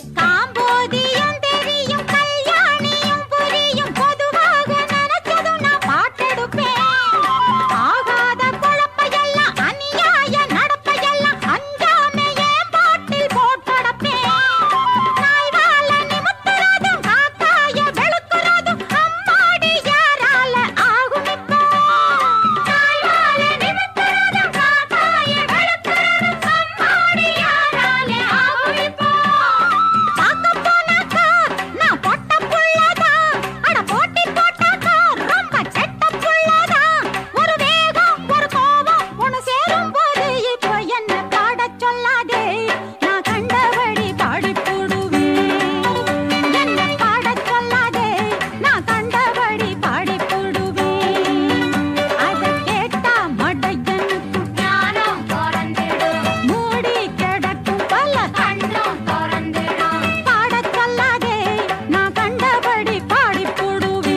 காம்போதியும் தெரியும் கல்யாணியும் புரியும் பொதுவாக நினைச்சதும் நான் பாட்டெடுப்பேன் ஆகாத குழப்பையெல்லாம் அநியாய நடப்பையெல்லாம் அஞ்சாமே என் பாட்டில் போட்டடப்பேன் நாய்வால நிமித்துறதும் காக்காய வெளுக்குறதும் அம்மாடி யாரால ஆகும் இப்போ நாய்வால நிமித்துறதும் காக்காய வெளுக்குறதும் அம்மாடி யாரால ஆகும் இப்போ பார்க்க போனாக்கா நான் பொட்ட புள்ளதான் அட போட்டி போட்டாக்கா ரொம்ப செட்ட புள்ளதான் ஒரு வேகம் ஒரு கோபம் ஒண்ணு சேரும் போது இப்போ என்ன பாடச் சொல்லாதே நான் கண்டபடி பாடி போடுவேன் என்ன பாடச் சொல்லாதே நான் கண்டபடி பாடி போடுவேன் அத கேட்டா மடையனுக்கு ஞானம் பிறந்திடும் மூடி கிடக்கும் பல கண்ணும் திறந்திடும் பாடச் சொல்லாதே நான் கண்டபடி பாடி போடுவேன்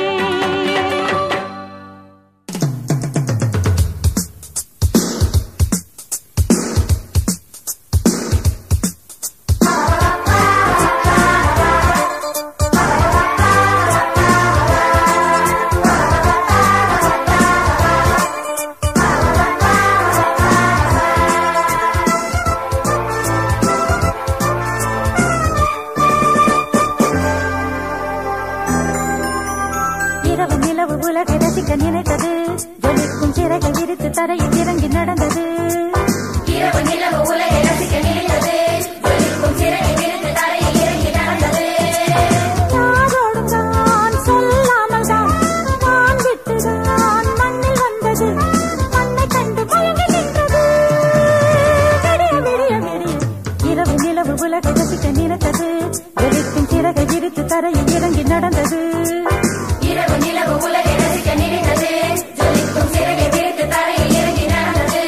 இரவு நிலவு உலகை ரசிக்க நினைத்தது ஜொலிக்கும் சிறகை விரித்து தரையில் இறங்கி நடந்தது இரவு நிலவு உலகை ரசிக்க நினைத்தது ஜொலிக்கும் சிறகை விரித்து தரையில் இறங்கி நடந்தது யாரோடும் தான் சொல்லாமல் தான் நான் விட்டுதான் மண்ணில் வந்தது மண்ணை கண்டு மயங்கி நின்றது விடிய விடிய விடிய இரவு நிலவு உலகை ரசிக்க நினைத்தது ஜொலிக்கும் சிறகை விரித்து தரையில் இறங்கி நடந்தது இரவு நிலவு உலகை ரசிக்க நினைத்தது ஜொலிக்கும் சிறகை விரித்து தரையில் இறங்கி நடந்தது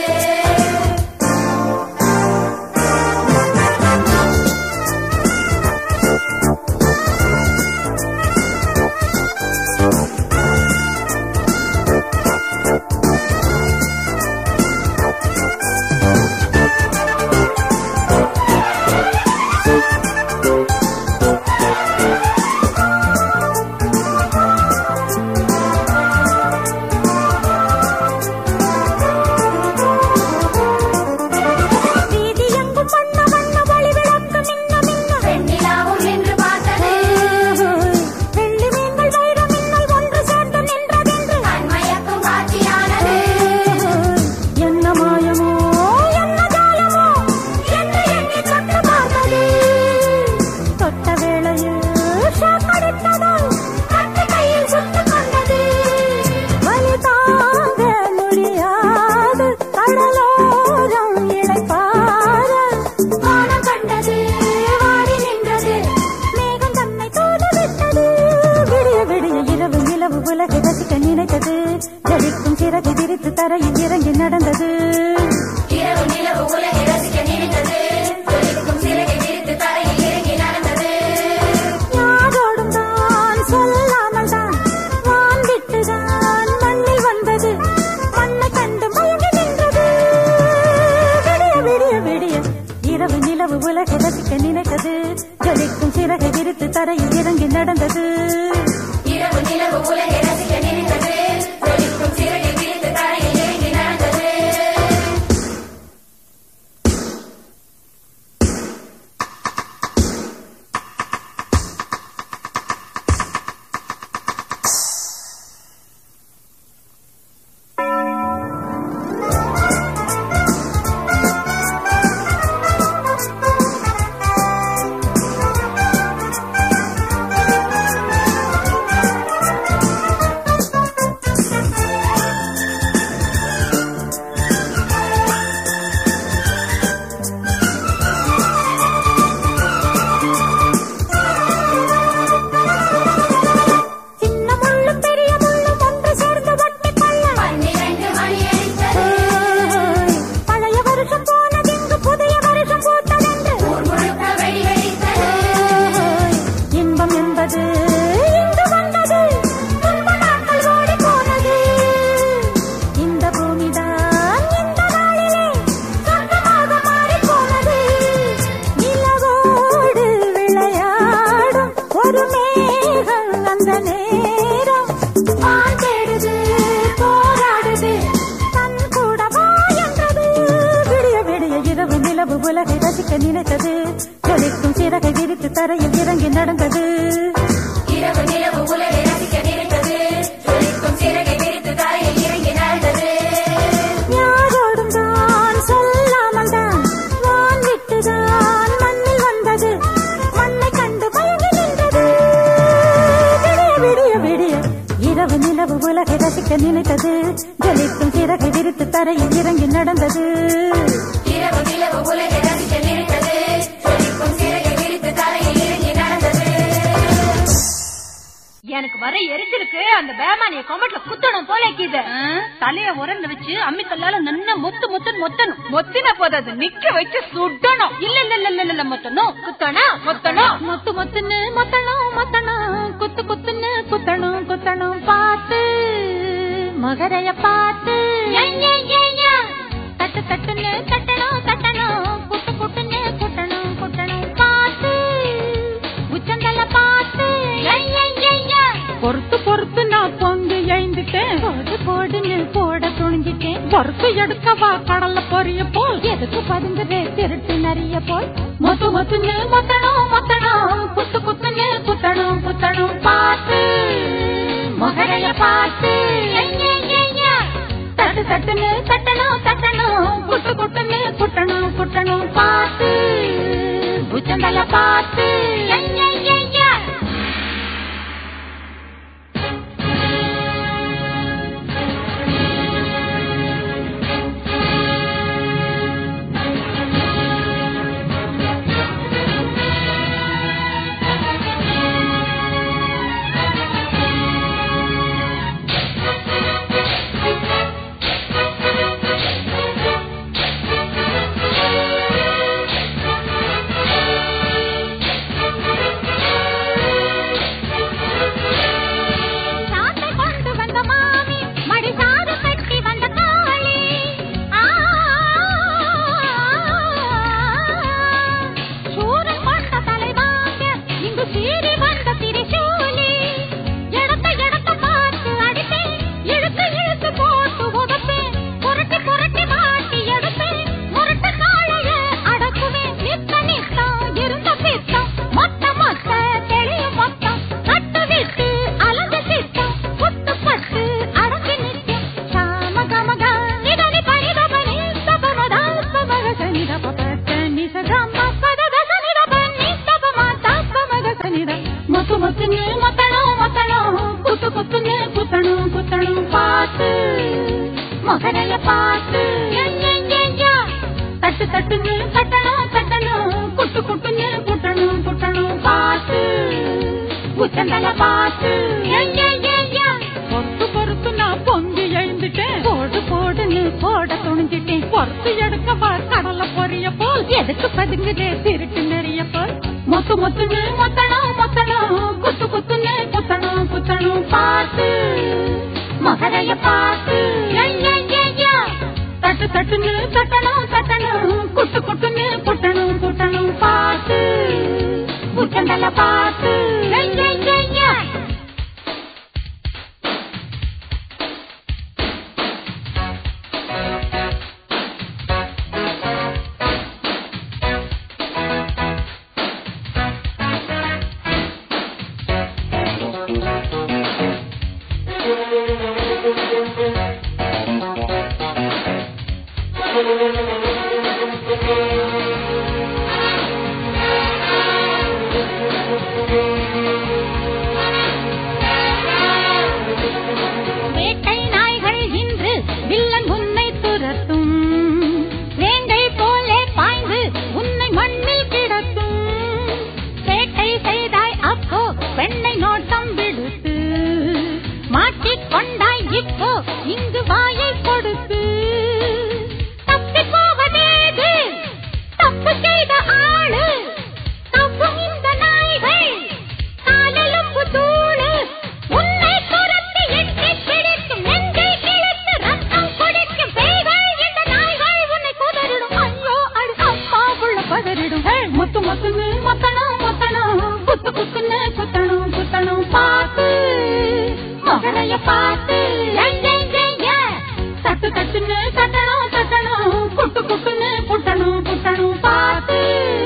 வீதி எங்கும் வண்ண வண்ண ஒளி விளக்கு மின்ன மின்ன பெண்ணிலாவும் நின்று பார்த்தது வெள்ளி மீன்கள் வைர மின்னல் ஒன்று சேர்ந்து நின்றதென்று கண்மயக்கும் காட்சியானது என்ன மாயமோ என்ன ஜாலமோ என்று எண்ணி தொட்டு பார்த்தது தொட்ட வேளையில் ஷாக் அடித்ததோ கட்டு கையில் சுட்டுக் கொண்டது வலி தாங்க முடியாது கடலோரம் இளைப்பாற வானம் கண்டது வாடி நின்றது மேகம் தன்னை தோதுவிட்டது விடிய விடிய இரவு நிலவு உலகை ரசிக்க நினைத்தது ஜலிக்கும் சிறகு விரித்து தரையில் இறங்கி நடந்தது இரவு நிலவு உலகை ரசிக்க நினைத்தது ஜொலிக்கும் சிறகை விரித்து தரையில் இறங்கி நடந்தது யாரோடும் தான் சொல்லாமல் தான் வான் விட்டுதான் மண்ணில் வந்தது மண்ணை கண்டு மயங்கி நின்றது விடிய விடிய விடிய இரவு நிலவு உலகை ரசிக்க நினைத்தது ஜலிக்கும் சிறகை விரித்து தரையில் இறங்கி நடந்தது இரவு நிலவு உலகை ரசிக்க நினைத்தது ஜொலிக்கும் சிறகை விரித்து தரையில் இறங்கி நடந்தது ஆ நினைத்தது ஜொலிக்கும் சிறகை விரித்து தரையில் இறங்கி நடந்தது இரவு நிலவு உலகை ரசிக்க நினைத்தது ஜொலிக்கும் சிறகை விரித்து தரையில் இறங்கி நடந்தது யாரோடும் தான் சொல்லாமல் தான் வான் விட்டுதான் மண்ணில் வந்தது மண்ணை கண்டு மயங்கி நின்றது விடிய விடிய விடிய இரவு நிலவு உலகை ரசிக்க நினைத்தது ஜொலிக்கும் சிறகை விரித்து தரையில் இறங்கி நடந்தது இரவு நிலவு உலகை ரசிக்க நினைத்தது ஜொலிக்கும் சிறகை விரித்து தரையில் இறங்கி நடந்தது எனக்கு வர எரிச்சலுக்கு அந்த பேமானிய கொமட்ல குத்தணும் போல இருக்குது தலைய உரண்டு வச்சு அம்மி கல்லால நன்ன மொத்து மொத்துன்னு மொத்தணும் மொத்தின போதாது நிக்க வச்சு சுட்டணும் இல்ல இல்ல இல்ல இல்ல இல்ல மொத்தணும் குத்தணும் மொத்தணும் மொத்து மொத்துன்னு மொத்தணும் மொத்தணும் குத்து குத்துன்னு குத்தணும் குத்தணும் பார்த்து மகரைய பார்த்து தட்டு தட்டுன்னு தட்டணும் தட்டணும் குட்டு குட்டுன்னு குட்டணும் குட்டணும் பார்த்து உச்சந்தல பார்த்து பொறுத்து பொறுத்து நான் பொங்கு எழுந்துட்டேன் போடு போடுன்னு போட துணிஞ்சிட்டேன் பொறுத்து எடுக்கவா கடல்ல பொரிய போல் எதுக்கு பதுங்குறே திருட்டு நிறைய போல் மொத்து மொத்துன்னு மொத்தணும் மொத்தணும் குத்து குத்துன்னு குத்தணும் குத்தணும் பார்த்து மகரைய பார்த்து தட்டு தட்டுன்னு தட்டணும் தட்டணும் குட்டு குட்டுன்னு குட்டணும் குட்டணும் பார்த்து உச்சந்தல பார்த்து சாட்டை கொண்டு வந்த மாமி மடி சாறு கட்டி வந்த காளி ஆ, சூரன் கொண்ட தலைவாங்க இங்கு சீறி வந்த திரிசூலி இடத்த இடத்த பார்த்து அடிப்பேன் இழுத்து இழுத்து போட்டு உதப்பேன் புரட்டி புரட்டி மாட்டி எடுப்பேன் முரட்டு காளைய அடக்குவேன் நித்த நித்தம் இருந்த பித்தம் மொத்த மொத்த தெளியும் மொத்தம் கட்டு விட்டு அலந்து சித்தம் புட்டு பட்டு அடங்கி நிற்கும் சாம கமக நிதனி பனிதபனி தபமதா பமக சனித பபத்த நிசதம பதத சனித பனி தபம தபமக சனித முத்து முத்துன்னு மொத்தணும் மொத்தணும் குத்து குத்துன்னு குத்தணும் குத்தணும் பார்த்து மகனைய பார்த்து தட்டு தட்டுன்னு தட்டணும் தட்டணும் குட்டு குட்டுன்னு குட்டணும் குட்டணும் பார்த்து உச்சந்தல பார்த்து பொறுத்து பொறுத்து நான் பொங்கி எழுந்துட்டேன் போடு போடுன்னு போட துணிஞ்சிட்டேன் பொறுத்து எடுக்க பார் கடல பொரிய போல் எதுக்கு பதுங்குதே திருட்டு நிறைய போல் மொத்து மொத்துன்னு மொத்தணும் மொத்தணும் குத்து குத்துன்னு குத்தணும் குத்தணும் பார்த்து மகரைய பார்த்து தட்டு தட்டுன்னு தட்டணும் தட்டணும் குட்டு குட்டுன்னு குட்டணும் குட்டணும் பார்த்து உச்சந்தல பார்த்து வேட்டை நாய்கள் இன்று வில்லன் உன்னை துரத்தும் வேங்கை போலே பாய்ந்து உன்னை மண்ணில் கிடத்தும் வேட்டை செய்தாய் அப்போ பெண்ணை நோட்டம் விடுத்து மாட்டிக் கொண்டாய் இப்போ இங்கு வாயை கொடுத்து தப்பி போவதேது தப்பு செய்த ஆளு தப்பும் இந்த நாய்கள் காலெலும்பு தூளு உன்னை துரத்தி எட்டி பிடிக்கும் நெஞ்சை கிழித்து ரத்தம் குடிக்கும் பேய்கள் இந்த நாய்கள் உன்னை குதறிடும் ஐயோ அடி அப்பா புள்ள பதறிடும் ஹே, முத்து முத்துன்னு மொத்தணும் மொத்தணும் குத்து குத்துன்னு குத்தணும் குத்தணும் பார்த்து மகளைய பார்த்து ஏய், ஏய், ஏய், ஏய். தட்டு தட்டுன்னு தட்டணும் தட்டணும் குட்டு குட்டுன்னு குட்டணும் குட்டணும் பார்த்து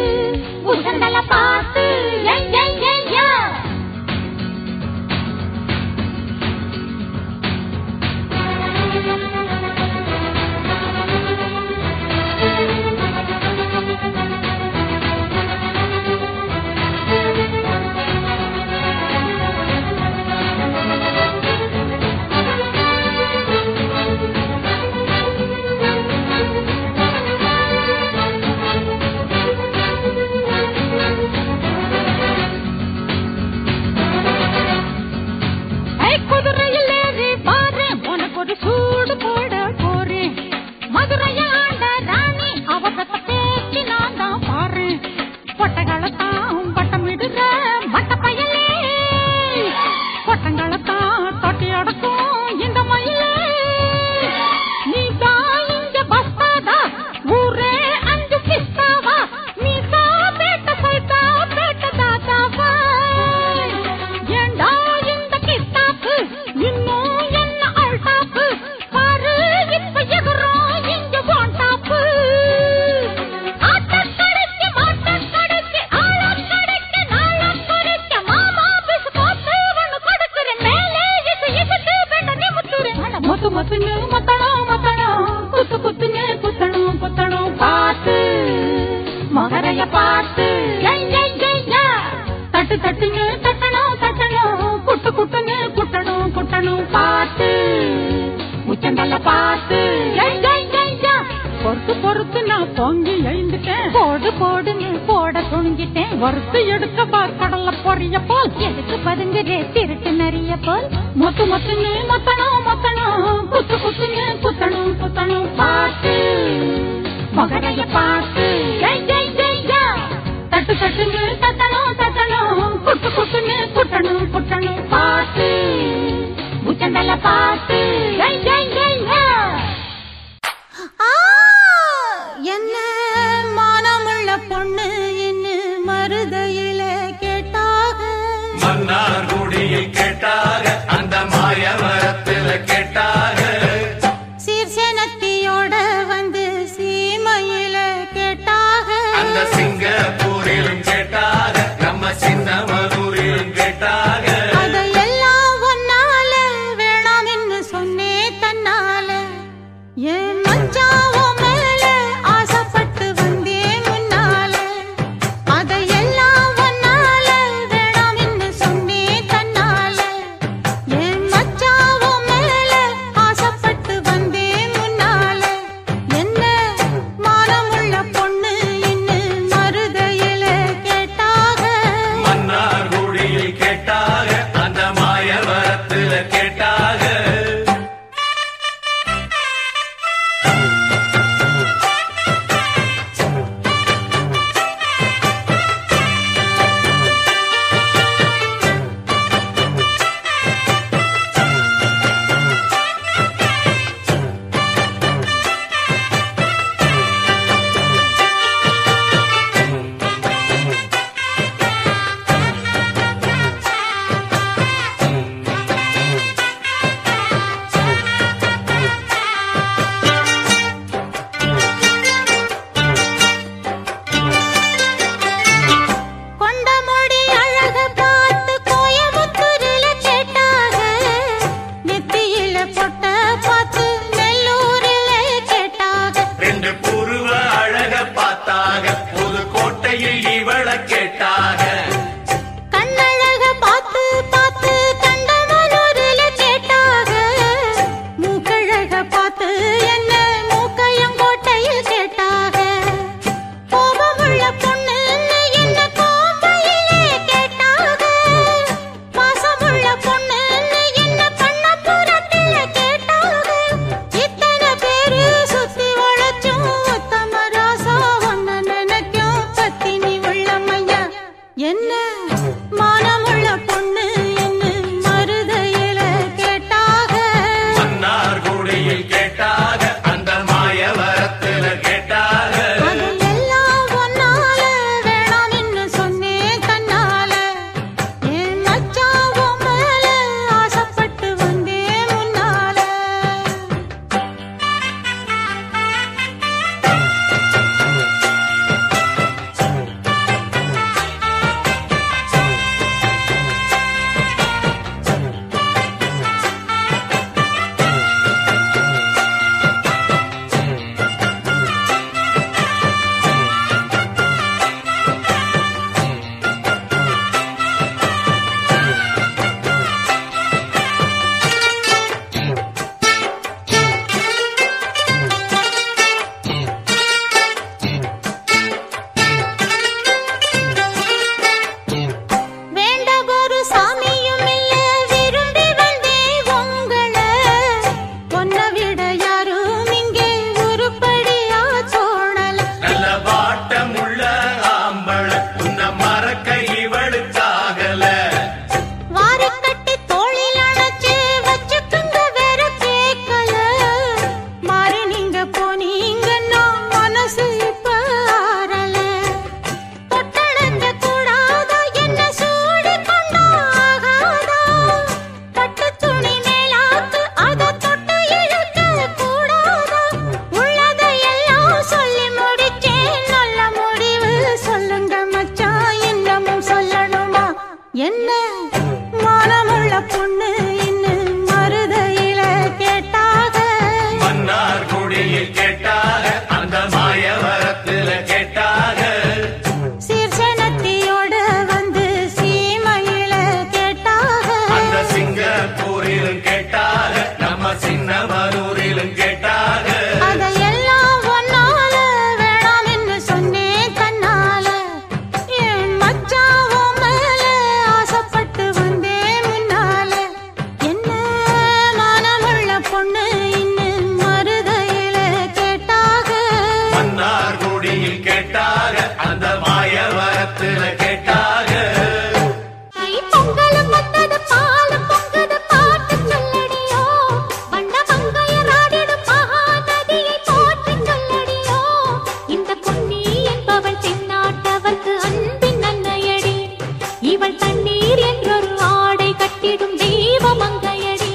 தட்டு தட்டுன்னு தட்டணும் தட்டணும் குட்டு குட்டுன்னு குட்டணும் குட்டணும் பாட்டு உச்சந்தல்ல பாட்டு ஏய், ஏய், ஏய், யா. பொறுத்து பொறுத்து நான் பொங்கி எழுந்துட்டேன் போடு போடுன்னு போட துணிஞ்சிட்டேன் வறுத்து எடுக்க பார்க்கடல பொரிய போல் எதுக்கு பதுங்குறே திருட்டு நிறைய போல் மொத்து மொத்துன்னு மொத்தணும் மொத்தணும் குத்து குத்துன்னு குத்தணும் குத்தணும் பாட்டு மகரைய பாட்டு ஏய், ஏய், ஏய், யா. தட்டு தட்டுன்னு தட்டணும் தட்டணும் குட்டு குட்டுன்னு குட்டணும் குட்டணும் பாட்டு உச்சந்தல்ல பாட்டு ஏய், ஏய், ஏய், யா. ஆ, என்ன மானமுள்ள பொண்ணு இன்னு மருதையில கேட்டாக மன்னார் குடியில் கேட்டாக அந்த மாய மரத்துல கேட்டாக சீர்சேனத்தியோட வந்து சீமையில கேட்டாக அந்த சிங்கப்பூரிலும் கேட்டாக நம்ம சின்ன மதுரிலும் கேட்டாக அதையெல்லாம் ஒன்னால வேணாம்னு சொன்னே தன்னால என் மச்சான் உன் மேல ஆசைப்பட்டு வந்தேன் முன்னால அதையெல்லாம் ஒன்னால வேணாம்னு சொன்னே தன்னால என் மச்சான் உன் மேல ஆசைப்பட்டு வந்தேன் முன்னால என்ன மானமுள்ள பொண்ணு இன்னு மருதையில கேட்டாக மன்னார் குடியில் கேட்டாக அந்த மாய மரத்துல கேட்டாக கொண்ட முடி அழக பார்த்து கோயமுத்தூரில கேட்டாக நெத்தியில பொட்ட பார்த்து நெல்லூரில கேட்டாக ரெண்டு புருவ அழக பார்த்தாக புது கோட்டையில் இவள கேட்டாக கண்ணழக பார்த்து பார்த்து கண்டமனூரில கேட்டாக மூக்கழக பார்த்து என்ன மூக்கையங்கோட்டையில் கேட்டாக கோபமுள்ள பொண்ணு என்ன கோம்பையிலே கேட்டாக பாசமுள்ள பொண்ணு என்ன பண்ணப்புறத்தில கேட்டாக இத்தனை பேரு சுத்தி வளைச்சும் உத்தம ராசா ஒன்ன நினைக்கும் பத்தினி உள்ளமையா என்ன மானமுள்ள பொண்ணு என்ன மருதையில கேட்டாக மன்னார் குடியில் கேட்டாக அந்த மாய மரத்துல கேட்டாக அதையெல்லாம் ஒன்னால வேணாம்னு சொன்னேன் தன்னால என் மச்சான் உன் மேல ஆசைப்பட்டு வந்தேன் முன்னால வேண்ட ஒரு சாமியும் இல்ல விரும்பி வந்தேன் உங்களை பொன்ன விட யாரும் இங்கே உருப்படியா தோணல நல்ல வாட்டம் உள்ள ஆம்பள உன்னை மறக்க இவளுக்காகல வாரி கட்டி தோளில் அணைச்சு வச்சுக்குங்க வேற கேட்கல மாறி நீங்க போனீங்கன்னா மனசு இப்ப ஆறல தொட்டடைக்க கூடாதா என்ன சூடு கொண்டா ஆகாதா பட்டு துணி மேலாக்கு அத தொட்டு இழுக்க கூடாதா உள்ளதையெல்லாம் சொல்லி முடிச்சேன் நல்ல முடிவு சொல்லுங்க மச்சான் இன்னமும் சொல்லணுமா என்ன மானமுள்ள பொண்ணு இன்னும் மருதையில கேட்டாக மன்னார் குடியில் கேட்டாக அந்த மாய மரத்துல கேட்டாக சீர்சனத்தியோட வந்து சீ இவள் தண்ணீர் என்றொரு ஆடை கட்டிடும் தெய்வ மங்கையடி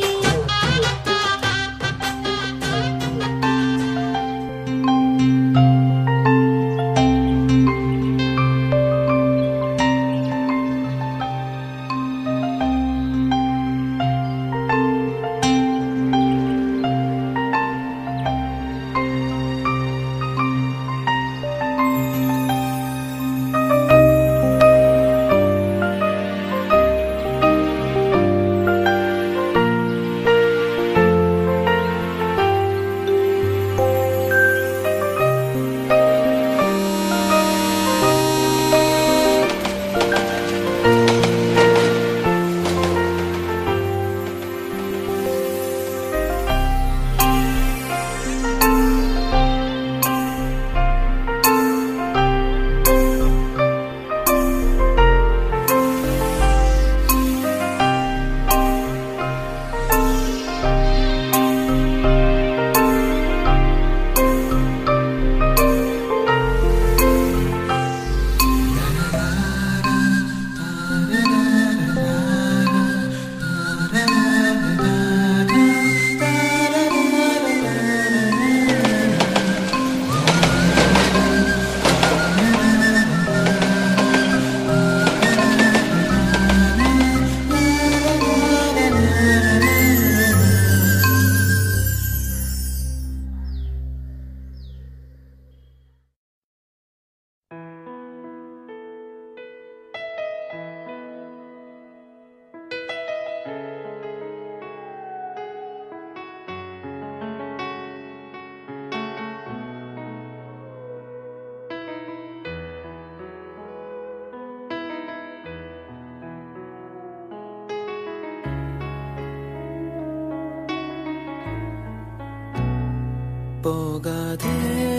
போகாதே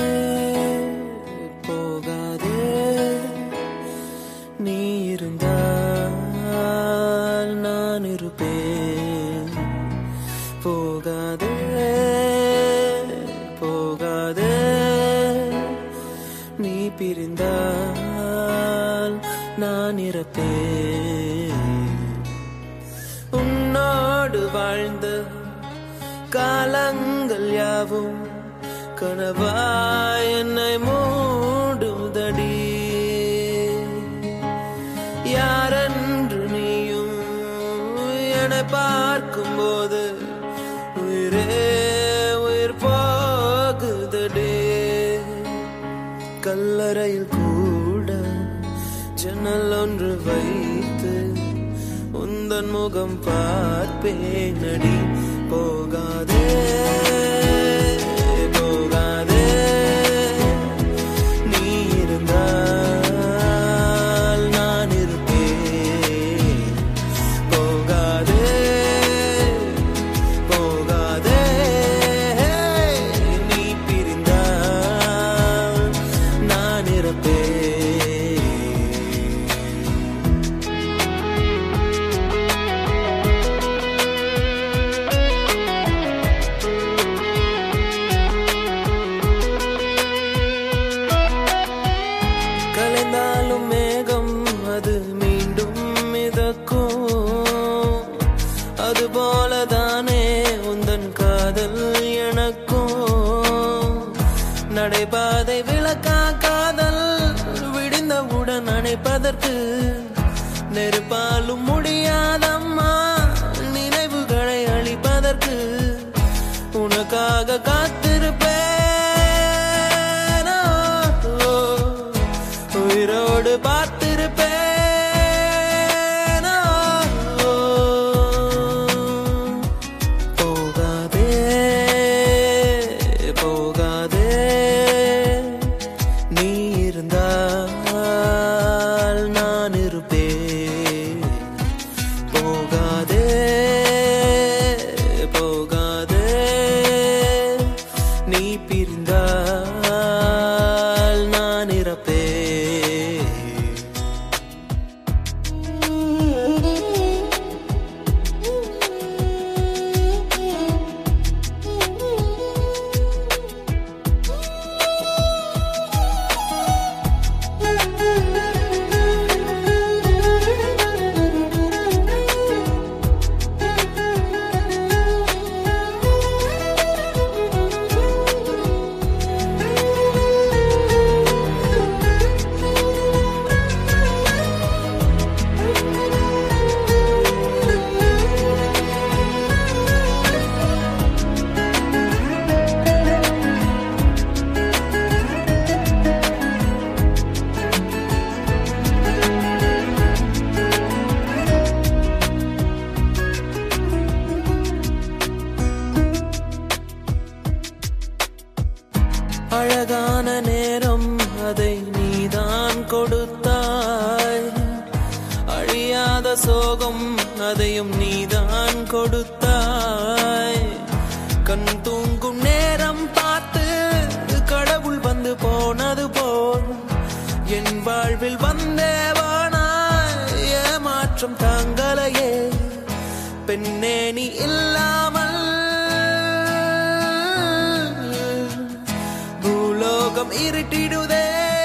போகாதே நீ இருந்தால் நான் இருப்பேன் போகாதே போகாதே நீ பிரிந்தால் நான் இறப்பேன் உன்னோடு வாழ்ந்த காலங்கள் யாவும் கனவாய் என்னை மூடுதடி யாரென்று நீயும் என்னை பார்க்கும்போது உயிரே உயிர் போகுதடி கல்லறையில் கூட ஜன்னல் ஒன்று வைத்து உந்தன் முகம் பார்ப்பேனடி போகாதே போகாதே நீ இருந்தால் நான் இருப்பேன் போகாதே போகாதே நீ பிரிந்தால் நான் இருப்பேன் கலைந்தாலும் மேகம் அது மீண்டும் மிதக்கும் அது போலதானே உந்தன் காதல் எனக்கும் நடைபாதை விளக்கா காதல் விடிந்தவுடன் அணைப்பதற்கு நெருப்பாலும் முடியாதம்மா நினைவுகளை அழிப்பதற்கு உனக்காக காத்திருப்பேன் ஓ, உயிரோடு பார்த்திருப்பேன் ஓ, போகாதே போகாதே நீ இருந்தால் நான் இருப்பேன் சோகம் அதையும் நீதான் கொடுத்தாய் கண் தூங்கும் நேரம் பார்த்து கடவுள் வந்து போனது போல் என் வாழ்வில் வந்தேவானா ஏமாற்றம் தாங்களையே பெண்ணே நீ இல்லாமல் பூலோகம் இருட்டிடுதே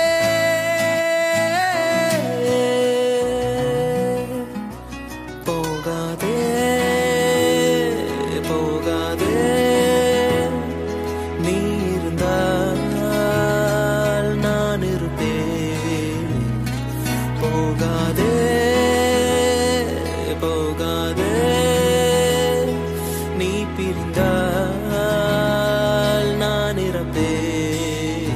போகாதே போகாதே நீ இருந்தால் நான் இருப்பேன் போகாதே போகாதே நீ பிரிந்தால் நான் இறப்பேன்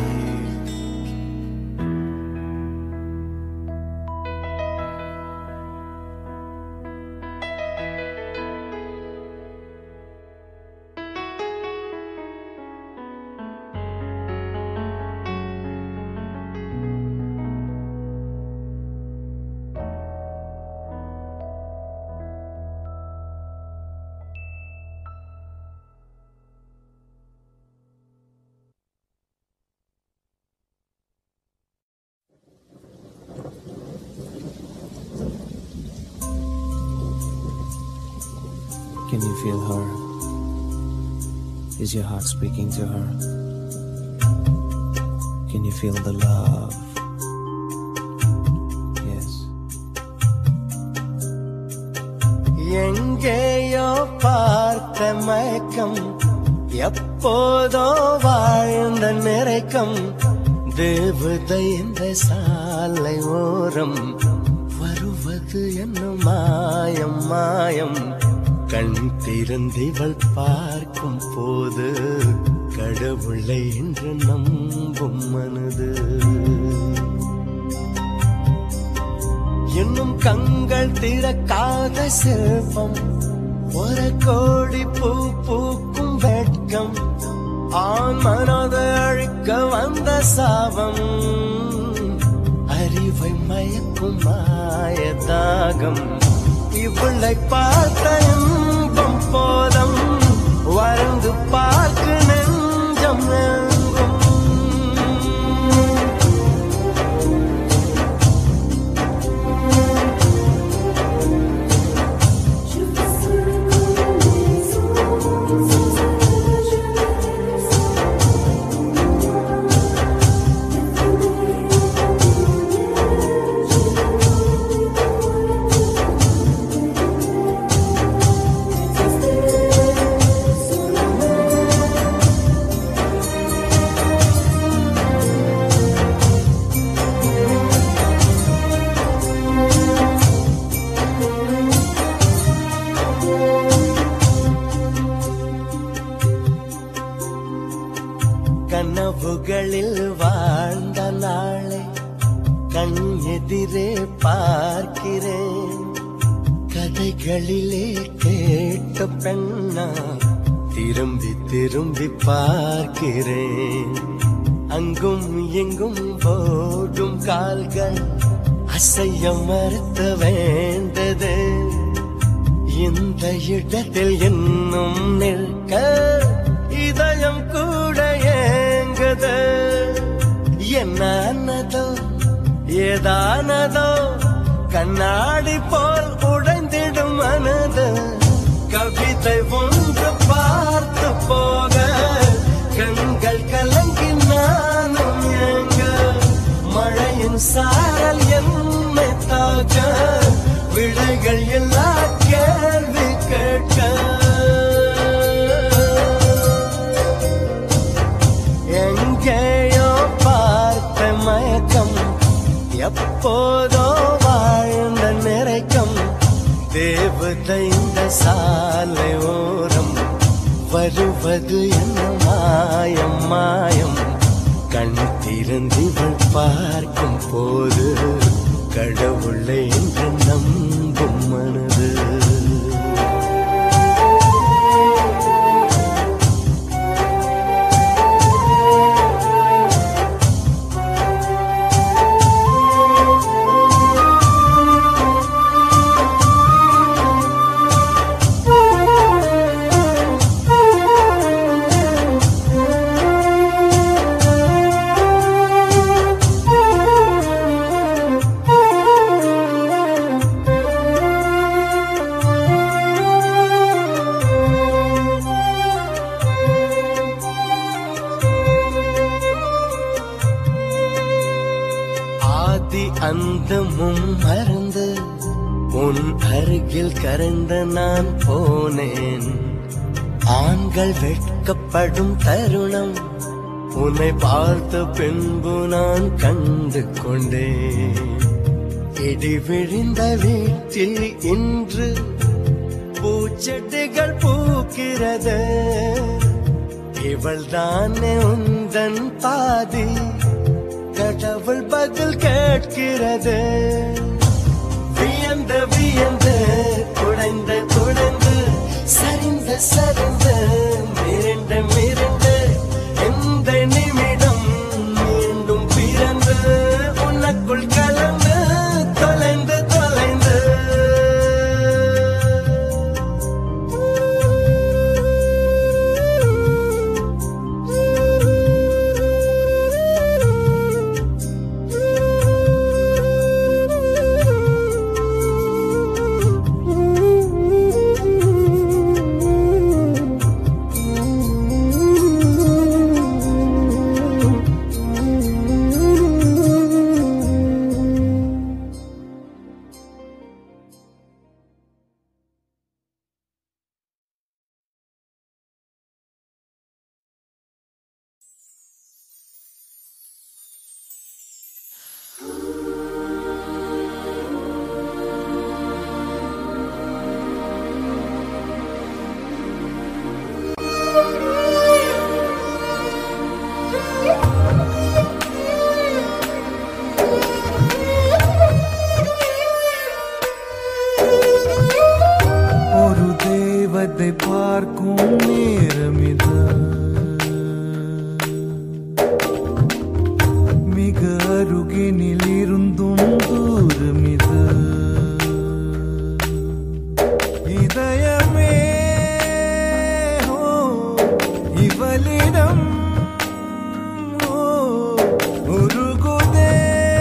Can you feel her? Is your heart speaking to her? Can you feel the love? Yes. எங்கேயோ பார்த்த மயக்கம் எப்போதோ வாழ்ந்த நிறைக்கம் தேவதை இந்த சாலை ஓரம் வருவது என்ன மாயம் மாயம் கண் திறந்திவள் பார்க்கும் போது கடவுளை என்று நம்பும் மனது இன்னும் கண்கள் திறக்காத சிற்பம் ஒரு கோடி பூ பூக்கும் வெட்கம் ஆண் மனதை அழிக்க வந்த சாபம் அறிவை மயக்கும் மாயதாகம் இவளை பார்த்த இன்பம் போதம் வருந்து பார்க்க நெஞ்சம் எங்கும் கனவுகளில் வாழ்ந்த நாளை கண் எதிரே பார்க்கிறேன் கதைகளிலே கேட்ட பெண்ணா திரும்பி திரும்பி பார்க்கிறேன் அங்கும் எங்கும் போடும் கால்கள் அசைய மறுத்த வேண்டது இந்த இடத்தில் இன்னும் நிற்க இதயம் கூட ஏங்குது என்னதோ ஏதானதோ கண்ணாடி போல் உடைந்திடும் மனது கவிதை ஒன்று பார்த்து போக கண்கள் கலங்கி நானும் ஏங்க மழையின் சாரல் என்னை தாக்க விடைகள் எல்லா கேள்வி கேட்க எங்கேயோ பார்த்த மயக்கம் எப்போதோ வாழ்ந்த நிறைக்கம் தேவதை இந்த சாலை ஓரம் வருவது என்ன மாயம் மாயம் கண் திறந்திவள் பார்க்கும் போது கடவுளை என்று நம்பும் மனது உன் அருகில் கரைந்த நான் போனேன் ஆண்கள் வெட்கப்படும் தருணம் உன்னை பார்த்த பின்பு நான் கண்டு கொண்டேன் இடி விழுந்த வீட்டில் இன்று பூச்செடிகள் பூக்கிறது இவள் தானே உந்தன் பாதி கடவுள் பதில் கேட்கிறது வியந்து வியந்து குடைந்து குடைந்து சரிந்து சரிந்து மிரண்டு மிரண்டு எந்த நிமிடம் மீண்டும் பிறந்து உனக்குள் கலந்து தொலைந்து தொலைந்து ஒரு தேவதை பார்க்கும் நேரம் இது மிக அருகினில் இருந்தும் தூரம் இது இதயமே ஓ, இவளிடம் ஓ, உருகுதே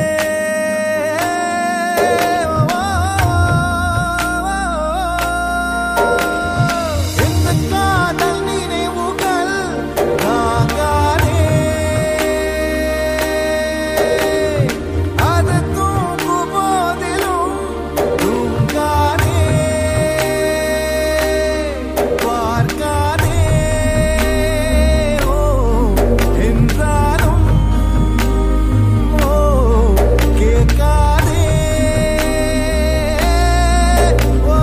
இந்த காதல் நினைவுகள் தாங்காதே அது தூங்கும் போதிலும் தூங்காதே பார்க்காதே ஓ என்றாலும் ஓ கேட்காதே ஓ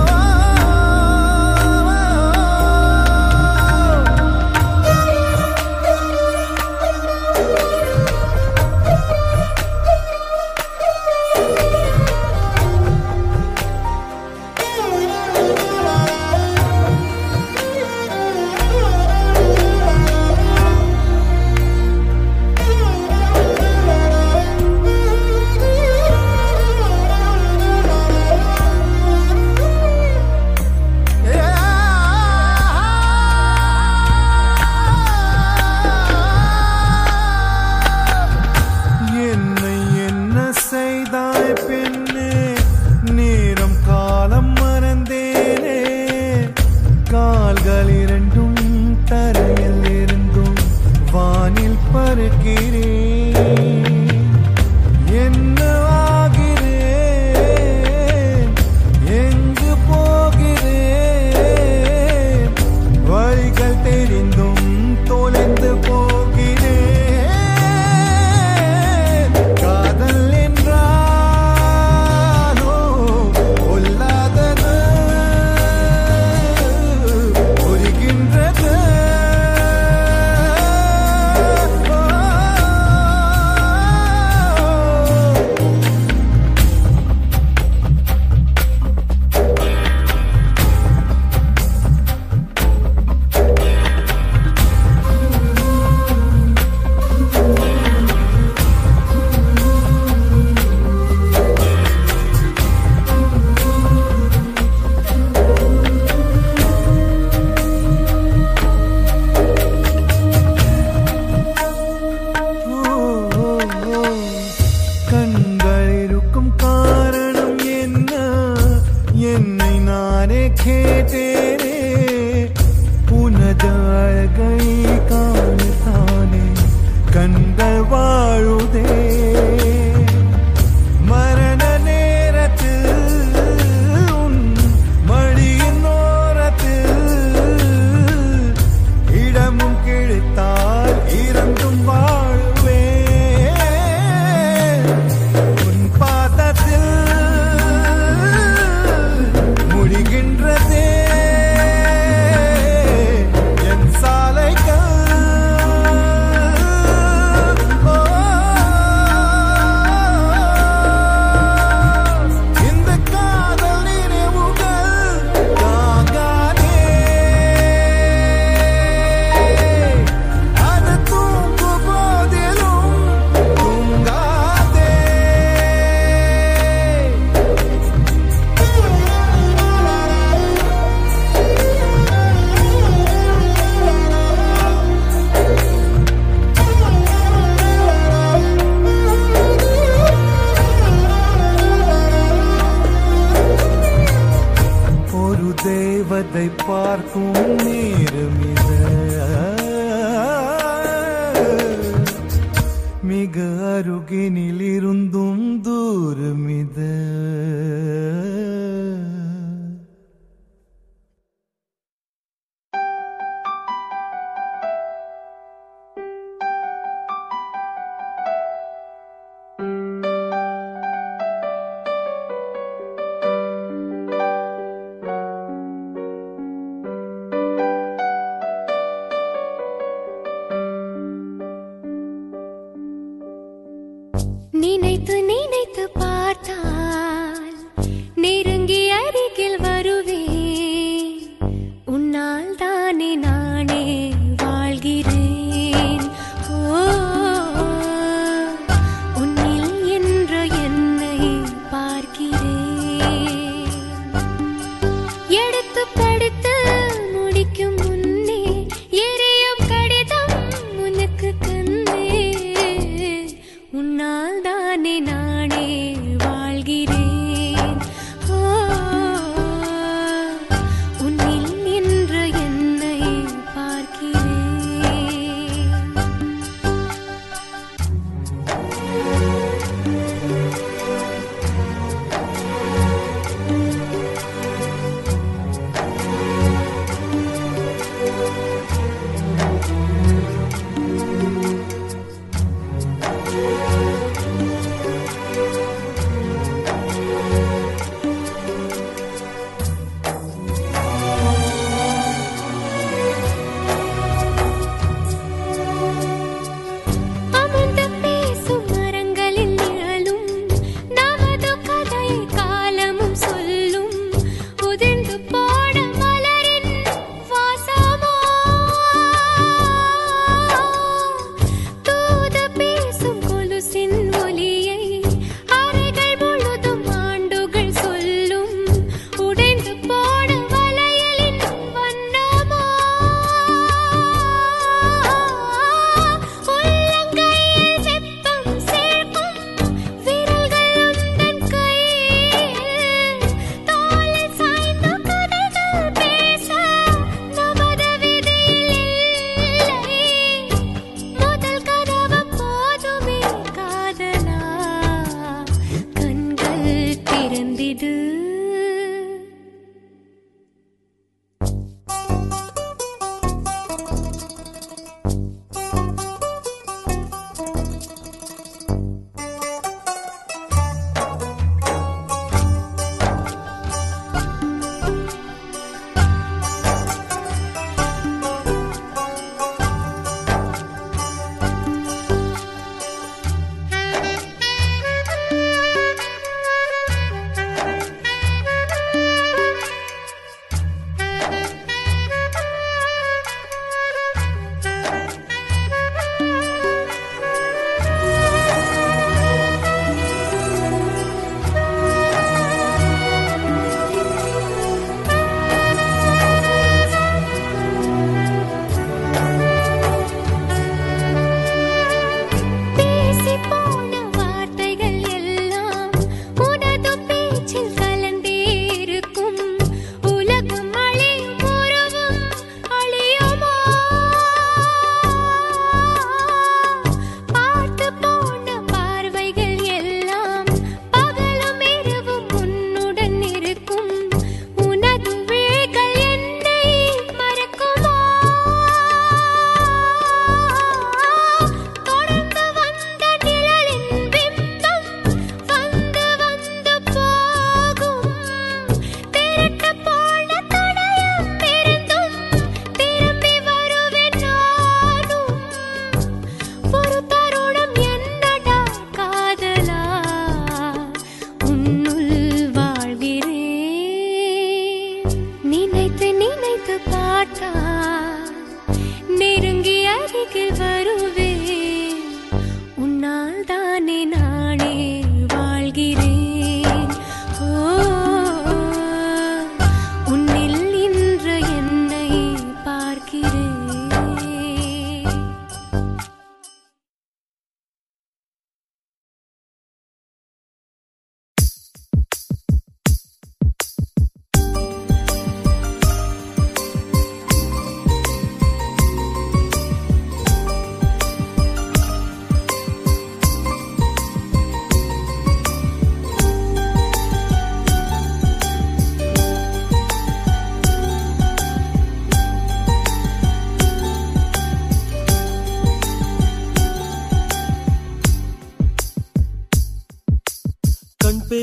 என்னை என்ன செய்தாய் பெண்ணே நேரம் காலம் மறந்தேனே கால்கள் இரண்டும் தரையில் இருந்தும் வானில் பறக்கிறேன் என்ன ஆகிறேன் எங்கு போகிறேன் வழிகள் தெரிந்தும் தொலைந்து போகிறேன் காதல் என்றாலோ கொல்லாதது புரிகின்றது கண்கள் இருக்கும் காரணம் என்ன என்னை நானே கேட்டேனே உனது அழகை காணத்தானே கண்கள் வாழுதே மரண நேரத்தில் தேவதை பார்க்கும் நேரமித மிக அருகினில் இருந்தும் தூரமித நினைத்து நினைத்து பார்த்தால்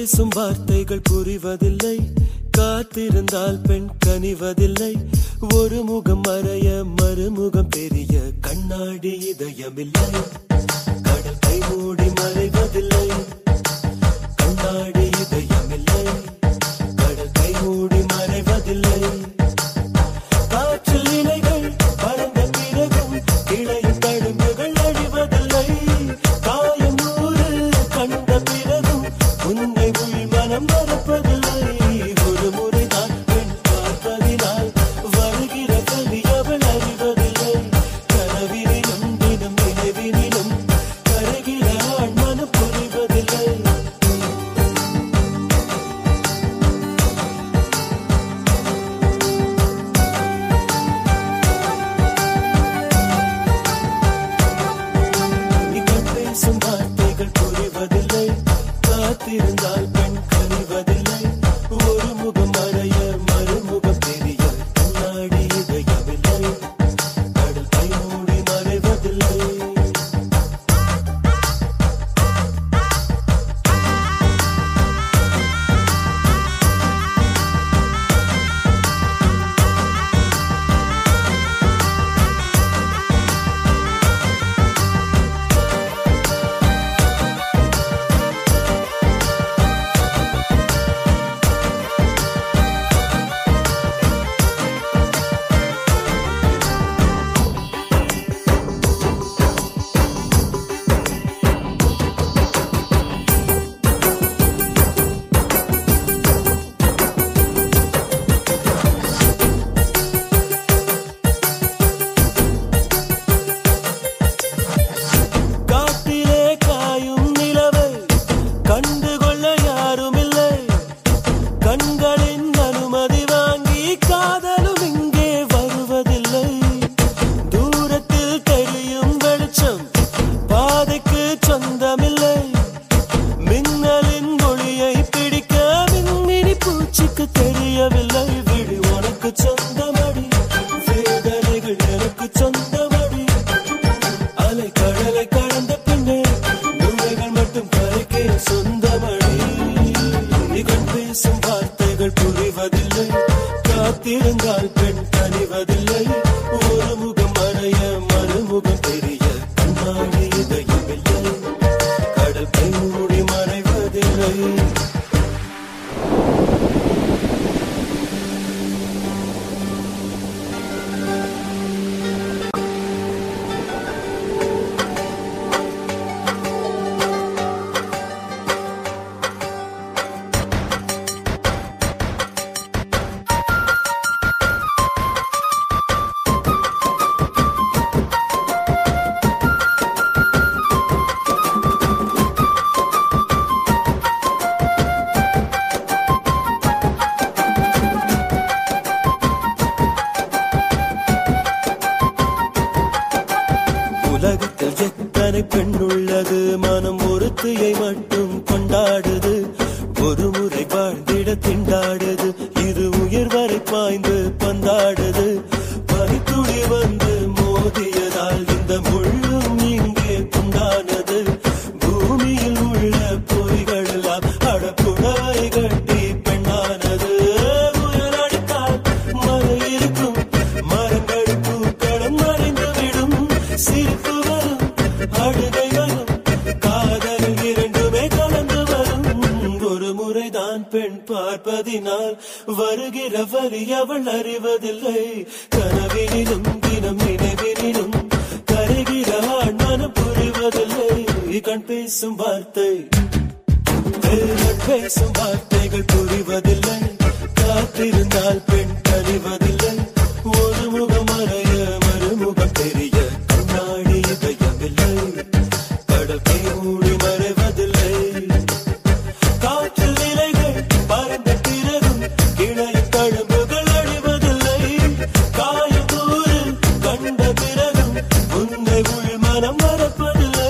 பேசும் வார்த்தைகள் புரிவதில்லை காத்திருந்தால் பெண் கனிவதில்லை ஒரு முகம் மறைய மறுமுகம் தெரிய கண்ணாடி இதயமில்லை கடல் கை மூடி மறைவதில்லை கண்ணாடி இதயமில்லை கடல் கை மூடி மறைவதில்லை காற்றில் இலைகள் பறந்த பிறகும் இளையும் தழும்புகள் அழிவதில்லை காயம் நூறு கண்ட பிறகும் உன்னை உள் மனம் மறப்பதில்லை ஒரு முறைதான் பெண் பார்ப்பதினால் வருகிற கலி அவள் அறிவதில்லை கனவினிலும் தினம் நினைவினிலும் கருகிற ஆண் மனம் புரிவதில்லை நீங்கள் பேசும் வார்த்தைகள் புரிவதில்லை காத்திருந்தால் பெண் கனிவதில்லை ஒரு முகம் மறைய மறுமுகம் தெரிய கண்ணாடி இதயமில்லை கடல் கை மூடி மறைவதில்லை காட்டிலே காயும் நிலவை கண்டுகொள்ள யாரும் இல்லை கண்களின் அனுமதி வாங்கி காதலும் இங்கே வருவதில்லை தூரத்தில் தெரியும் வெளிச்சம் பாதைக்கு சொந்தமில்லை மின்னலின் ஒளியை பிடிக்க மின்மினி பூச்சிக்கு தெரியவில்லை விழி உனக்கு சொந்தமடி வேதனைகள் எனக்கு சொந்தமடி அலை கடலை கடந்த பின்னே நுழைகள் மட்டும் கரைக்கே சொந்தமடி நிகழ் பேசும் வார்த்தைகள் புரிவதில்லை காத்திருந்தால் பெண் கனிவதில்லை ஒரு முகம் மறைய மறுமுகம் தெரிய கண்ணாடி இதயமில்லை கடல் கை மூடி மறைவதில்லை உலகத்தில் எத்தனை பெண் உள்ளது மனம் ஒருத்தியை மட்டும் கொண்டாடுது ஒரு முறை வாழ்ந்திட திண்டாடுது இரு உயிர் வரை பாய்ந்து பந்தாடுது பனித்துளி வந்து மோதியதால் இந்த முள்ளும் இங்கே துண்டானது பூமியில் உள்ள பொய்கள் எல்லாம் அடப்புடவை கட்டி பெண்ணானது புயல் அடித்தால் மழை இருக்கும் மரங்கள் பூக்களும் மறைந்து விடும் சிரிப்பு வரும் அழுகை வரும் காதல் இரண்டுமே கலந்து வரும் ஒரு முறைதான் பெண் பார்ப்பதினால் வருகிற வரி அவள் அறிவதில்லை கனவினிலும் தினம் நினைவினிலும் கருகிற ஆண் மனம் புரிவதில்லை கண் பேசும் வார்த்தை கண் பேசும் வார்த்தைகள் புரிவதில்லை காத்திருந்தால் பெண் கனிவதில்லை ஒரு முகம் மறைய மறுமுகம் தெரிய கண்ணாடி இதயமில்லை கடல் கை மூடி மறைவதில்லை காற்றில் இலைகள் பறந்த பிறகும் இளைய தழும்புகள் அழிவதில்லை காயத்தூறு கண்ட பிறகும் உன்னை உள் மனம் மறப்பதில்லை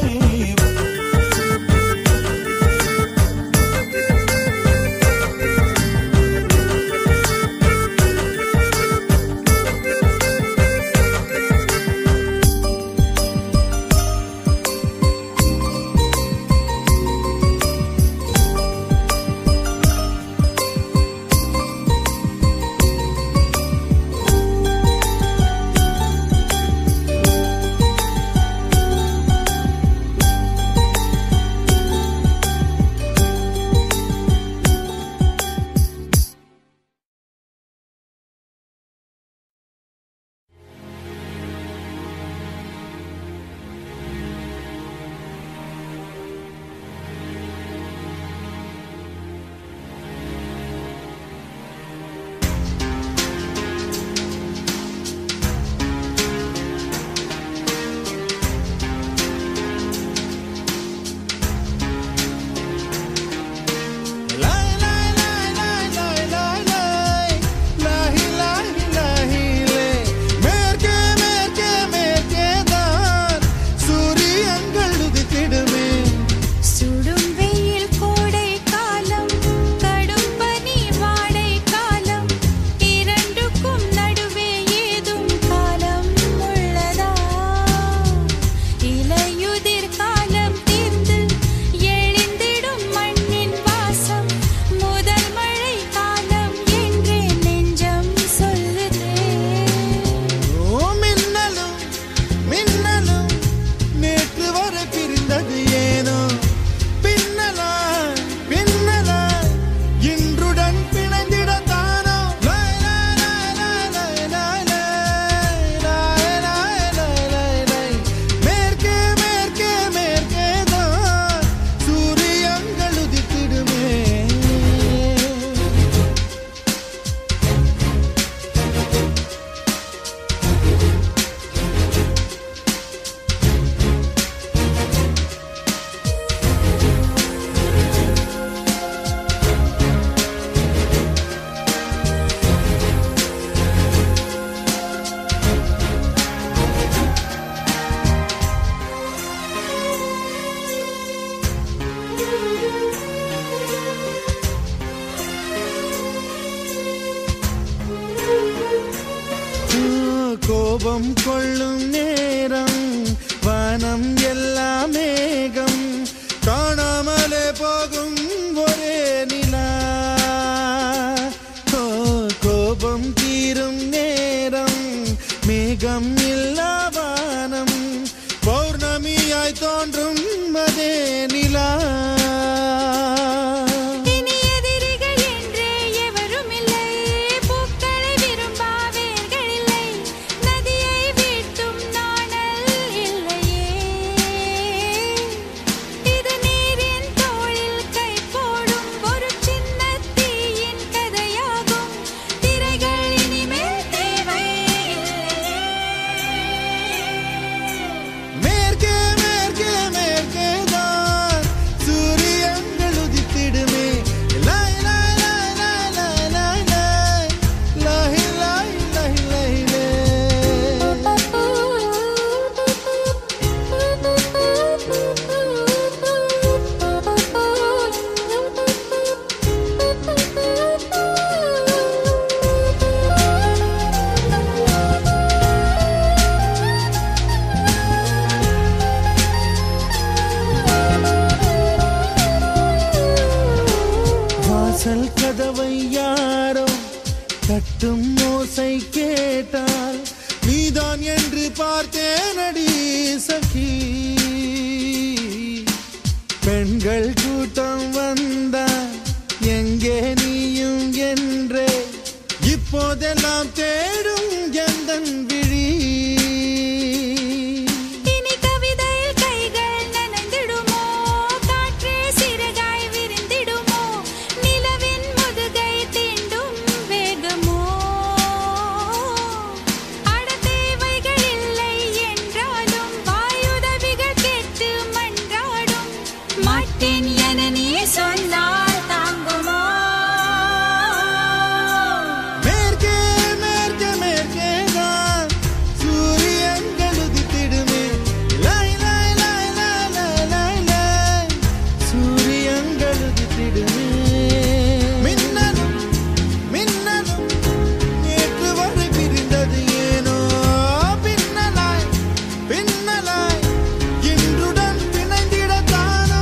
கோபம் கொள்ளும் நேரம் வனம் எல்லாம் மேகம் காணாமலே போகும் ஒரே நிலா ஓ, கோபம் தீரும் நேரம் மேகம் இல்லா வானம் பௌர்ணமியாய் தோன்றும் அதே நிலா இனி எதிரிகள் என்றே எவரும் இல்லை பூக்களை விரும்பா வேர்கள் இல்லை நதியை வீழ்த்தும் நாணல் இல்லையே இது நீரின் தோளில் கை போடும் ஒரு சின்ன தீயின் கதையாகும் திரைகள் இனிமேல் தேவை மேற்கே மேற்கே மேற்கே தான் சூரியன்கள் உதித்திடுமே லாய் லாய் லாய் லாய் லாய் லாய் லாய் லாய் லாய் லாய் லாய் வாசல் கதவை யாரோ தட்டும் ஓசை கேட்டால் நீதான் என்று பார்த்தேனடி சகி பெண்கள் கூட்டம் வந்தால் எங்கே நீயும் என்றே இப்போதெல்லாம் தேடும் எந்தன் விழி இனி கவிதையில் கைகள் நனைந்திடுமோ காற்றே சிறகாய் விரிந்திடுமோ நிலவின் முதுகை தீண்டும் வேகமோ அட தேவைகள் இல்லை என்றாலும் வாயுதவிகள் கேட்டு மன்றாடும் மாட்டேன் என நீ சொன்னால் தாங்குமோ மேற்கே மேற்கே மேற்கே தான் சூரியன்கள் உதித்திடுமே லாய் லாய் லாய் லாய் லாய் லாய் லாய் சூரியன்கள் உதித்திடுமே மின்னலும் மின்னலும் நேற்று வரை பிரிந்தது ஏனோ பின்னலாய் பின்னலாய் இன்றுடன் பிணைந்திடத்தானோ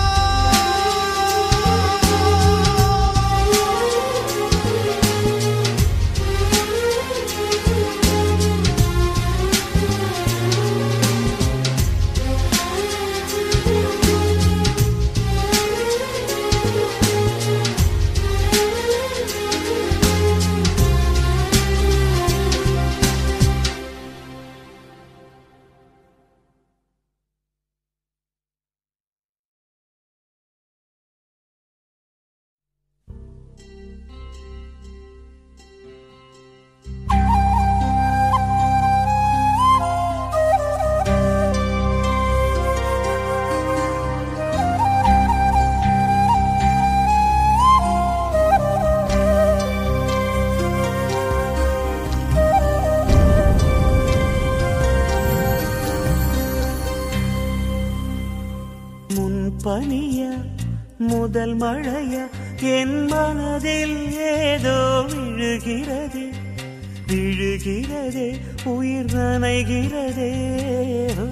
முன்பனிய முதல் மழைய என் மனதில் ஏதோ விழுகிறது விழுகிறதே உயிர் நனைகிறதே ஓ.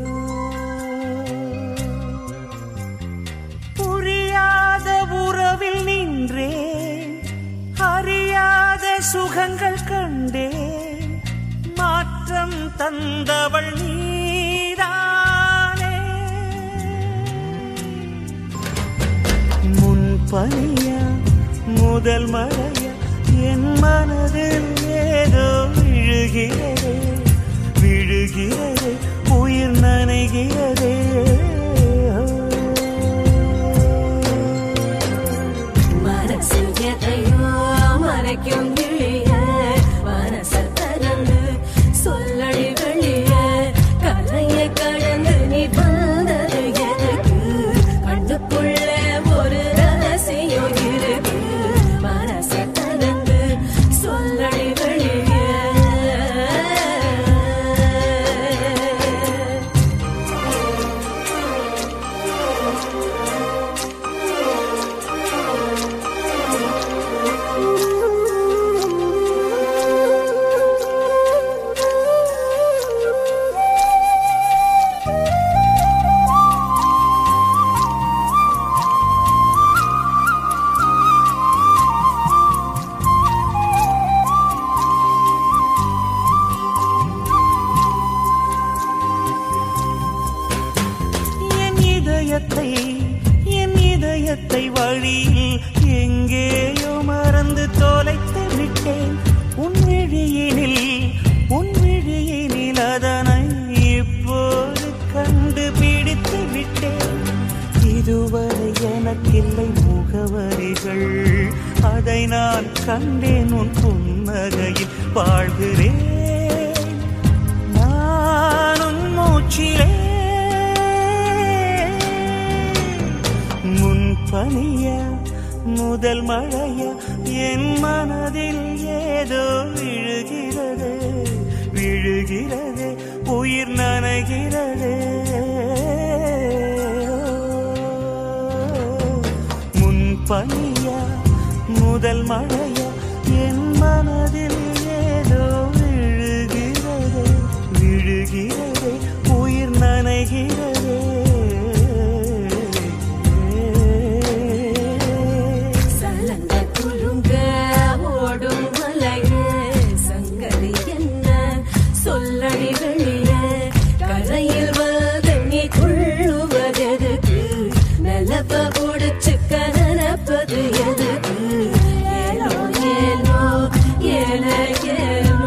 புரியாத உறவில் நின்றேன் அறியாத சுகங்கள் கண்டேன் மாற்றம் தந்தவள் நீதானே முன்பனியா முதல் மழையா என் மனதில் ஏதோ விழுகிறதே விழுகிறதே உயிர் நனைகிறதே மனசில் எதையோ மறைக்கும் கிளிய மனச திறந்து சொல்லடி வெளிய கலையை கடந்து நீ வந்தது எனக்கு கண்ணுக்குள்ள ஒரு ரகசியம் இருக்கு மனச திறந்து சொல்லடி வெளிய Thank you. நான் கண்டேன் உன் புன்னகையில் வாழ்கிறேன் நானும் மூச்சிலே முன் பனியா முதல் மழையா என் மனதில் ஏதோ விழுகிறது விழுகிறது உயிர் நனைகிறது முன் பனியா முதல் மழையா என் மனதில் ஏதோ விழுகிறது விழுகிறது உயிர் நனைகிறது சலங்க குலுங்க ஓடும் மலையே சங்கதி என்ன சொல்லடி வெளிய கரையில் வந்து நீ துள்ளுவதெதுக்கு நிலப்ப ஒடிச்சுக்க நினைப்பது எதுக்கு ஏனோ ஏனோ ஏன ஏனோ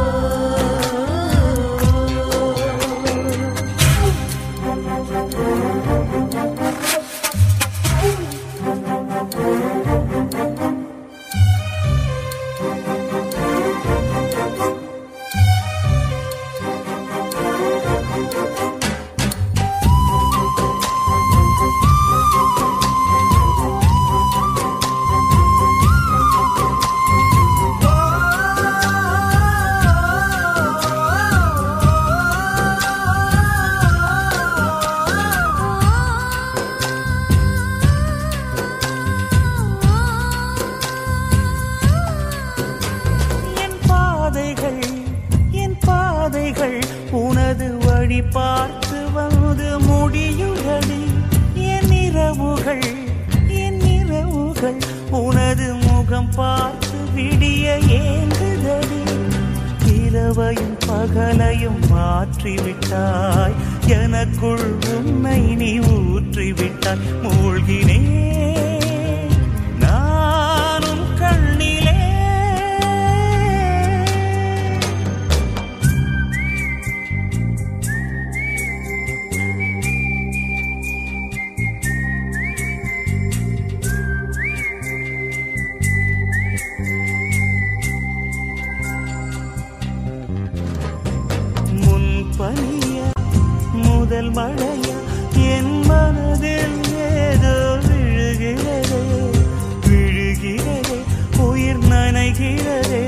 என் பாதைகள் என் பாதைகள் உனது வழி பார்த்து வந்து முடியுதடி என் இரவுகள் என் இரவுகள் உனது முகம் பார்த்து விடிய ஏங்குதடி இரவையும் பகலையும் மாற்றிவிட்டாய் எனக்குள் உன்னை நீ ஊற்றிவிட்டாய் மூழ்கினேன் நானும் கண்ணிலே முன் பனிய முதல் மழைய என் மனதில் ஏதோ விழுகிறது விழுகிறது உயிர் நனைகிறது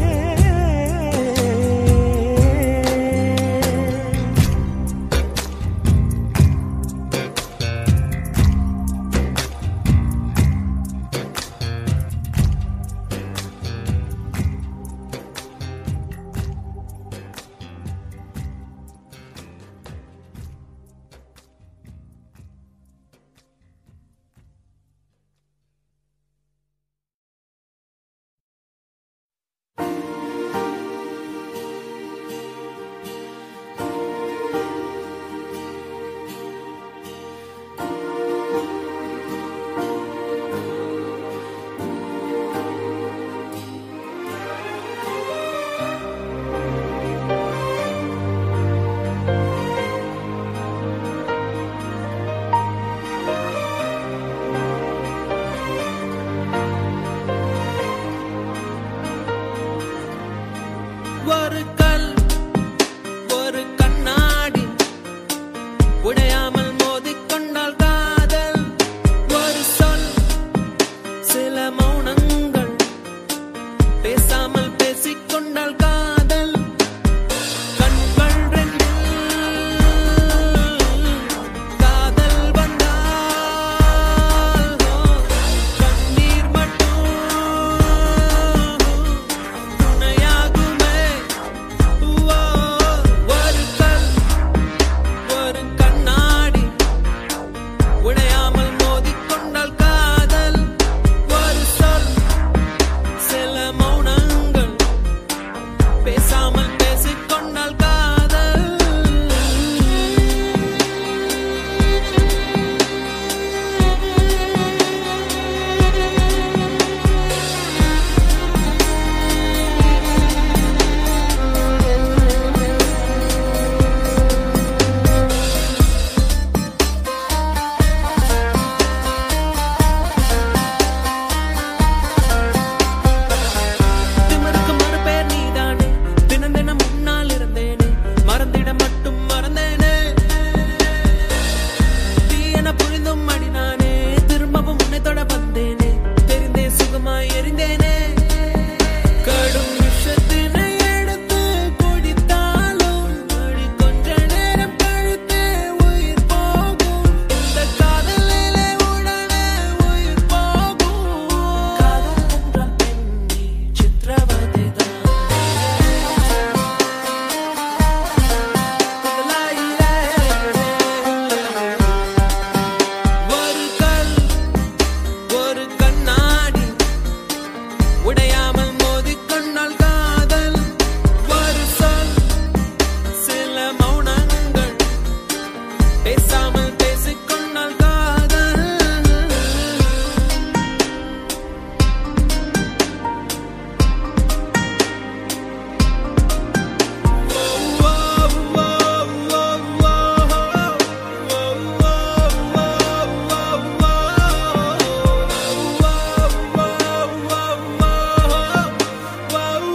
ஒரு கல் ஒரு கண்ணாடி உடையாமல் மோதிக்கொண்டால் காதல் ஒரு சொல் சில மௌனங்கள் பேசாமல்